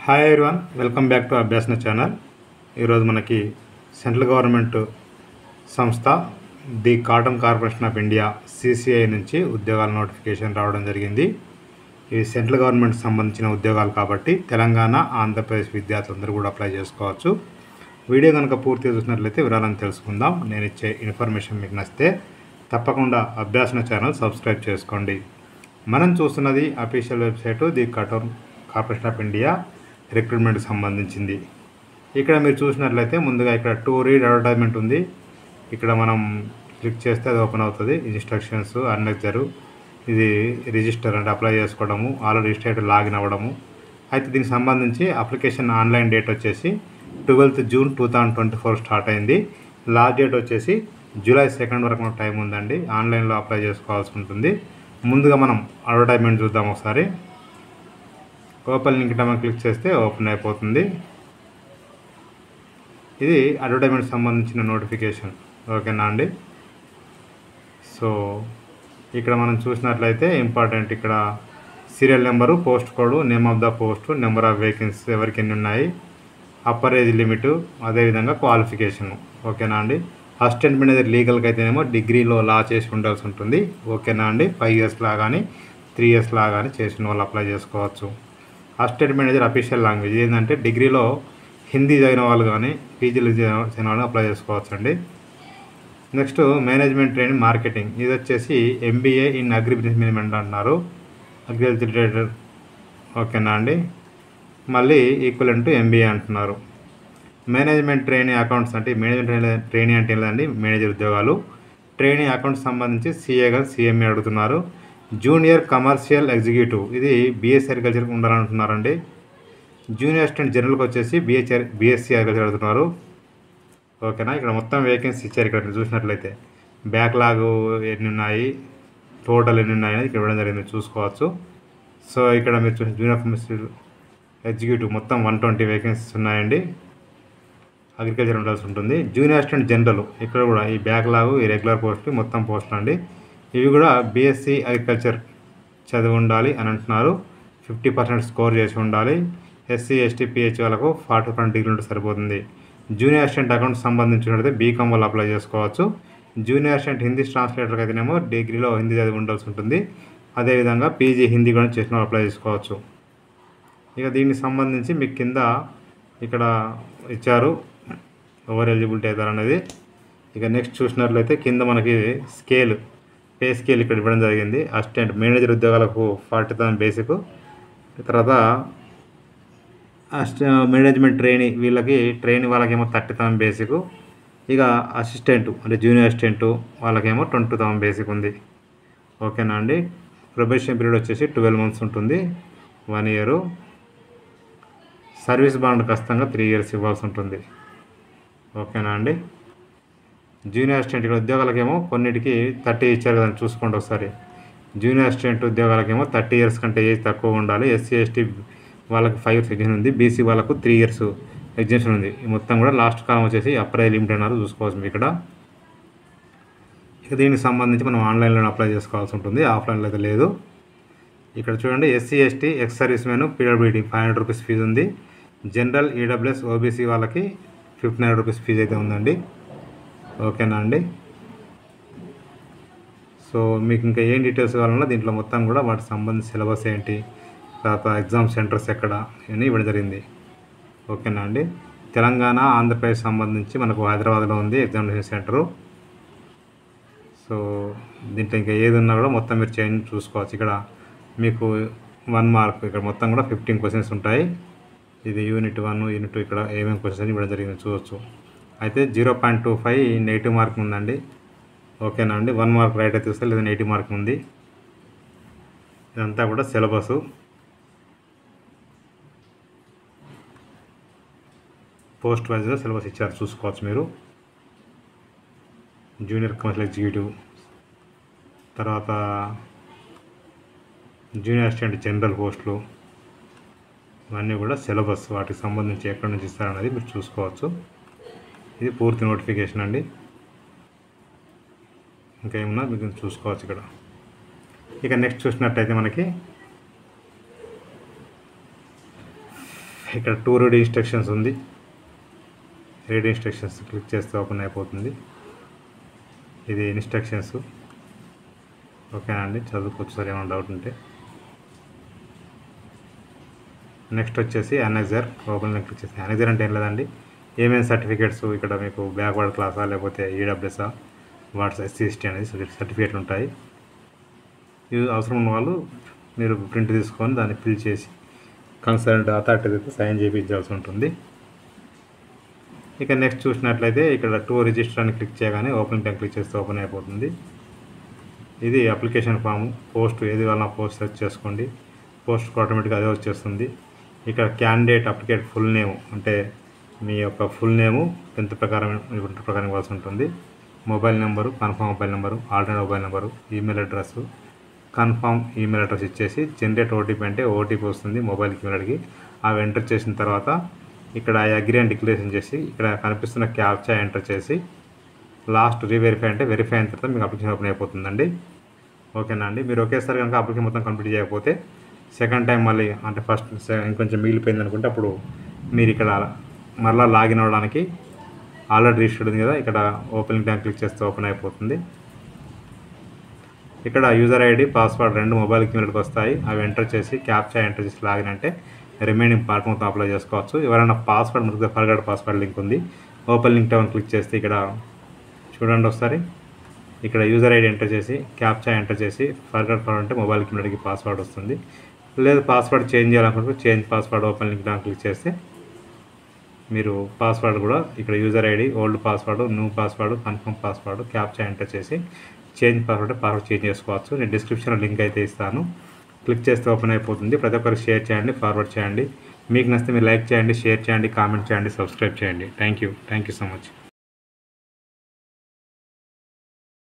hi everyone welcome back to Abhyasana channel ఈరోజు మనకి central government సంస్థ the Cotton Corporation of India CCI నుంచి ఉద్యోగాల నోటిఫికేషన్ రావడం జరిగింది ఇవి సెంట్రల్ గవర్నమెంట్ సంబంధించిన ఉద్యోగాలు కాబట్టి తెలంగాణ ఆంధ్రప్రదేశ్ విద్యార్థులందరూ కూడా అప్లై చేసుకోవచ్చు వీడియో కనుక పూర్తిగా చూసినట్లయితే వివరాలను తెలుసుకుందాం నేను ఇచ్చే ఇన్ఫర్మేషన్ మీకు నచ్చితే తప్పకుండా అభ్యాసన ఛానల్ సబ్స్క్రైబ్ చేసుకోండి మనం చూస్తున్నది official website the Cotton Corporation of India రిక్రూట్మెంట్కి సంబంధించింది ఇక్కడ మీరు చూసినట్లయితే ముందుగా ఇక్కడ టూ రీడ్ అడ్వర్టైజ్మెంట్ ఉంది ఇక్కడ మనం క్లిక్ చేస్తే అది ఓపెన్ అవుతుంది ఇన్స్ట్రక్షన్స్ అన్నెక్చరు ఇది రిజిస్టర్ అంటే అప్లై చేసుకోవడము ఆల్రెడీ రిజిస్టర్ లాగిన్ అవ్వడము అయితే దీనికి సంబంధించి అప్లికేషన్ ఆన్లైన్ డేట్ వచ్చేసి twelfth June two thousand twenty four start అయింది లాస్ట్ డేట్ వచ్చేసి జూలై సెకండ్ వరకు మనకు టైం ఉందండి ఆన్లైన్లో అప్లై చేసుకోవాల్సి ఉంటుంది ముందుగా మనం అడ్వర్టైజ్మెంట్ చూద్దాం ఒకసారి ఓపెన్ లింక్ మనం క్లిక్ చేస్తే ఓపెన్ అయిపోతుంది ఇది అడ్వర్టైజ్మెంట్ సంబంధించిన నోటిఫికేషన్ ఓకేనా అండి సో ఇక్కడ మనం చూసినట్లయితే ఇంపార్టెంట్ ఇక్కడ serial number post code name of the post number of vacancy ఎవరికి ఎన్ని ఉన్నాయి అప్పర్ ఏజ్ లిమిట్ అదేవిధంగా క్వాలిఫికేషన్ ఓకేనా అండి అసిస్టెంట్ మేనేజర్ లీగల్కి అయితేనేమో డిగ్రీలో లా చేసి ఉండాల్సి ఉంటుంది ఓకేనా అండి ఫైవ్ ఇయర్స్ లా కానీ త్రీ ఇయర్స్ లా కానీ చేసిన వాళ్ళు అప్లై చేసుకోవచ్చు అసిస్టెంట్ మేనేజర్ అఫీషియల్ లాంగ్వేజ్ ఏంటంటే డిగ్రీలో హిందీ చదివిన వాళ్ళు కానీ పీజీలు చదివిన వాళ్ళు అప్లై చేసుకోవచ్చు అండి నెక్స్ట్ మేనేజ్మెంట్ ట్రైనింగ్ మార్కెటింగ్ ఇది వచ్చేసి MBA in agribusiness management అంటున్నారు అగ్రికల్చర్ ఓకేనా అండి మళ్ళీ ఈక్వల్ టు ఎంబీఏ అంటున్నారు మేనేజ్మెంట్ ట్రైనింగ్ అకౌంట్స్ అంటే మేనేజ్మెంట్ ట్రైనింగ్ అంటే ఏంటండి మేనేజర్ ఉద్యోగాలు ట్రైనింగ్ అకౌంట్స్ సంబంధించి సీఏ కానీ సీఎంఏ అడుగుతున్నారు జూనియర్ కమర్షియల్ ఎగ్జిక్యూటివ్ ఇది బీఎస్సీ అగ్రికల్చర్ ఉండాలంటున్నారండి జూనియర్ అసిస్టెంట్ జనరల్కి వచ్చేసి బిహెచ్ఆర్ బీఎస్సీ అగ్రికల్చర్ అడుగుతున్నారు ఓకేనా ఇక్కడ మొత్తం వేకెన్సీ ఇచ్చారు ఇక్కడ మీరు చూసినట్లయితే బ్యాక్లాగ్ ఎన్ని ఉన్నాయి టోటల్ ఎన్ని ఉన్నాయి అనేది ఇక్కడ ఇవ్వడం జరిగింది చూసుకోవచ్చు సో ఇక్కడ మీరు చూసిన జూనియర్ కమర్షియల్ ఎగ్జిక్యూటివ్ మొత్తం వన్ ట్వంటీ వేకెన్సీస్ ఉన్నాయండి అగ్రికల్చర్ ఉండాల్సి ఉంటుంది జూనియర్ అసిస్టెంట్ జనరల్ ఇక్కడ కూడా ఈ బ్యాక్లాగ్ ఈ రెగ్యులర్ పోస్టులు మొత్తం పోస్టులు అండి ఇవి కూడా బీఎస్సీ అగ్రికల్చర్ చదివి ఉండాలి అని అంటున్నారు ఫిఫ్టీ పర్సెంట్ స్కోర్ చేసి ఉండాలి ఎస్సీ ఎస్టీ పిహెచ్ వాళ్ళకు ఫార్టీ పర్సెంట్ డిగ్రీ ఉంటే సరిపోతుంది జూనియర్ అసిస్టెంట్ అకౌంట్ సంబంధించినట్లయితే బీకామ్ వాళ్ళు అప్లై చేసుకోవచ్చు జూనియర్ అసిస్టెంట్ హిందీ ట్రాన్స్లేటర్కి అయితేనేమో డిగ్రీలో హిందీ చదివి ఉండాల్సి ఉంటుంది అదేవిధంగా పీజీ హిందీ కూడా చేసిన వాళ్ళు అప్లై చేసుకోవచ్చు ఇక దీనికి సంబంధించి మీకు కింద ఇక్కడ ఇచ్చారు ఎవరు ఎలిజిబిలిటీ అవుతారు అనేది ఇక నెక్స్ట్ చూసినట్లయితే కింద మనకి స్కేల్ పే స్కేల్ ఇక్కడ ఇవ్వడం జరిగింది అసిస్టెంట్ మేనేజర్ ఉద్యోగాలకు ఫార్టీ థౌసండ్ బేసిక్ తర్వాత అసిస్ట మేనేజ్మెంట్ ట్రైనీ వీళ్ళకి ట్రైనీ వాళ్ళకేమో థర్టీ థౌసండ్ బేసిక్ ఇక అసిస్టెంట్ అంటే జూనియర్ అసిస్టెంట్ వాళ్ళకేమో ట్వంటీ థౌసండ్ బేసిక్ ఉంది ఓకేనా అండి ప్రొబేషన్ పీరియడ్ వచ్చేసి ట్వెల్వ్ మంత్స్ ఉంటుంది వన్ ఇయరు సర్వీస్ బాండ్ ఖచ్చితంగా త్రీ ఇయర్స్ ఇవ్వాల్సి ఉంటుంది ఓకేనా అండి జూనియర్ అసిస్టెంట్ ఇక్కడ ఉద్యోగాలకేమో కొన్నిటికి థర్టీ ఇచ్చారు కదా చూసుకోండి ఒకసారి జూనియర్ అసిస్టెంట్ ఉద్యోగాలకేమో థర్టీ ఇయర్స్ కంటే ఏజ్ తక్కువ ఉండాలి ఎస్సీ ఎస్టీ వాళ్ళకి ఫైవ్ ఇయర్స్ ఎగ్జామ్షన్ ఉంది బీసీ వాళ్ళకు త్రీ ఇయర్స్ ఎగ్జామ్షన్ ఉంది ఈ మొత్తం కూడా లాస్ట్ కాలం వచ్చేసి అప్లై లిమిట్ అన్నారు చూసుకోవచ్చు మీకు ఇక్కడ ఇక దీనికి సంబంధించి మనం ఆన్లైన్లో అప్లై చేసుకోవాల్సి ఉంటుంది ఆఫ్లైన్లో అయితే లేదు ఇక్కడ చూడండి SC ST ex service men PWD five hundred rupees fee ఉంది జనరల్ ఈడబ్ల్యూఎస్ ఓబీసీ వాళ్ళకి ఫిఫ్టీన్ హండ్రెడ్ రూపీస్ ఫీజు అయితే ఉందండి ఓకేనా అండి సో మీకు ఇంకా ఏం డీటెయిల్స్ కావాలన్నా దీంట్లో మొత్తం కూడా వాటికి సంబంధించి సిలబస్ ఏంటి తర్వాత ఎగ్జామ్ సెంటర్స్ ఎక్కడ అని ఇవ్వడం జరిగింది ఓకేనా అండి తెలంగాణ ఆంధ్రప్రదేశ్ సంబంధించి మనకు హైదరాబాద్లో ఉంది ఎగ్జామినేషన్ సెంటరు సో దీంట్లో ఇంకా ఏది ఉన్నా కూడా మొత్తం మీరు చేంజ్ చూసుకోవచ్చు ఇక్కడ మీకు వన్ మార్క్ ఇక్కడ మొత్తం కూడా ఫిఫ్టీన్ క్వశ్చన్స్ ఉంటాయి ఇది యూనిట్ వన్ యూనిట్ టూ ఇక్కడ ఏమేమి క్వశ్చన్స్ అని ఇవ్వడం జరిగింది చూడొచ్చు అయితే zero point two five negative mark ఉందండి ఓకేనా అండి వన్ మార్క్ రైట్ అయితే వస్తే లేదా నెగిటివ్ మార్క్ ఉంది ఇదంతా కూడా సిలబస్ పోస్ట్ వైజ్గా సిలబస్ ఇచ్చారు చూసుకోవచ్చు మీరు జూనియర్ కమర్షియల్ ఎగ్జిక్యూటివ్ తర్వాత జూనియర్ అసిస్టెంట్ జనరల్ పోస్టులు ఇవన్నీ కూడా సిలబస్ వాటికి సంబంధించి ఎక్కడి నుంచి ఇస్తారనేది మీరు చూసుకోవచ్చు ఇది పూర్తి నోటిఫికేషన్ అండి ఇంకా ఏమన్నా మీకు చూసుకోవచ్చు ఇక్కడ ఇక నెక్స్ట్ చూసినట్టయితే మనకి ఇక్కడ టూ రీడ్ ఇన్స్ట్రక్షన్స్ ఉంది రీడ్ ఇన్స్ట్రక్షన్స్ క్లిక్ చేస్తే ఓపెన్ అయిపోతుంది ఇది ఇన్స్ట్రక్షన్స్ ఓకేనా అండి చదువుకోవచ్చు సార్ ఏమైనా డౌట్ ఉంటే నెక్స్ట్ వచ్చేసి అనెజర్ ఓపెన్ లింక్ క్లిక్ చేసి అనెజర్ అంటే ఏం లేదండి ఏమేమి సర్టిఫికేట్స్ ఇక్కడ మీకు బ్యాక్వర్డ్ క్లాసా లేకపోతే ఈడబ్ల్యూఎస్ఆ వాట్స్ ఎస్సీ ఎస్టీ అనేది సర్టిఫికేట్లు ఉంటాయి ఇది అవసరం ఉన్న వాళ్ళు మీరు ప్రింట్ తీసుకొని దాన్ని ఫిల్ చేసి కన్సర్న్ అథారిటీ అయితే సైన్ చేయించాల్సి ఉంటుంది ఇక నెక్స్ట్ చూసినట్లయితే ఇక్కడ టూ రిజిస్టర్ అని క్లిక్ చేయగానే ఓపెన్ టైం క్లిక్ చేస్తే ఓపెన్ అయిపోతుంది ఇది అప్లికేషన్ ఫామ్ పోస్ట్ ఏది వలన పోస్ట్ సెర్చ్ చేసుకోండి పోస్ట్ ఆటోమేటిక్గా అదే వచ్చేస్తుంది ఇక్కడ క్యాండిడేట్ అప్లికేట్ ఫుల్ నేమ్ అంటే మీ యొక్క ఫుల్ నేము టెన్త్ ప్రకారం ఇంటర్ ప్రకారం ఇవ్వాల్సి ఉంటుంది mobile number confirm mobile number alternate mobile number email address confirm email address ఇచ్చేసి జనరేట్ ఓటీపీ అంటే ఓటీపీ వస్తుంది మొబైల్కి ఈమెయిల్కి అవి ఎంటర్ చేసిన తర్వాత ఇక్కడ అగ్రి అని డిక్లరేషన్ చేసి ఇక్కడ కనిపిస్తున్న క్యాప్చా ఎంటర్ చేసి లాస్ట్ రీవెరిఫై అంటే వెరిఫై అయిన తర్వాత మీకు అప్లికేషన్ ఓపెన్ అయిపోతుందండి ఓకేనా అండి మీరు ఒకేసారి కనుక అప్లికేషన్ మొత్తం కంప్లీట్ చేయకపోతే సెకండ్ టైం మళ్ళీ అంటే ఫస్ట్ ఇంకొంచెం మిగిలిపోయింది అనుకుంటే అప్పుడు మీరు ఇక్కడ మరలా లాగిన్ అవ్వడానికి ఆల్రెడీ రిజిస్టర్డ్ ఉంది కదా ఇక్కడ ఓపెన్ ట్యాంక్ క్లిక్ చేస్తే ఓపెన్ అయిపోతుంది ఇక్కడ యూజర్ ఐడి పాస్వర్డ్ రెండు మొబైల్ కిందకి వస్తాయి అవి ఎంటర్ చేసి క్యాప్చా ఎంటర్ చేసి లాగిన్ అంటే రిమైనింగ్ పార్ట్ మొత్తం అప్లై చేసుకోవచ్చు ఎవరైనా పాస్వర్డ్ మనకు ఫర్గడ్ పాస్వర్డ్ లింక్ ఉంది ఓపెన్ లింక్ టౌన్ క్లిక్ చేస్తే ఇక్కడ చూడండి ఒకసారి ఇక్కడ యూజర్ ఐడి ఎంటర్ చేసి క్యాప్చా ఎంటర్ చేసి ఫర్గడ్ పాస్వర్డ్ అంటే మొబైల్ కిందకి పాస్వర్డ్ వస్తుంది లేదు పాస్వర్డ్ చేంజ్ చేయాలనుకుంటే change password open link down click చేస్తే మీరు పాస్వర్డ్ కూడా ఇక్కడ user ID old password new password confirm password captcha enter చేసి చేంజ్ పాస్వర్డ్ పాస్వర్డ్ చేంజ్ చేసుకోవచ్చు నేను డిస్క్రిప్షన్లో లింక్ అయితే ఇస్తాను క్లిక్ చేస్తే ఓపెన్ అయిపోతుంది ప్రతి ఒక్కరికి షేర్ చేయండి ఫార్వర్డ్ చేయండి మీకు నచ్చితే మీరు లైక్ చేయండి షేర్ చేయండి కామెంట్ చేయండి సబ్స్క్రైబ్ చేయండి thank you thank you so much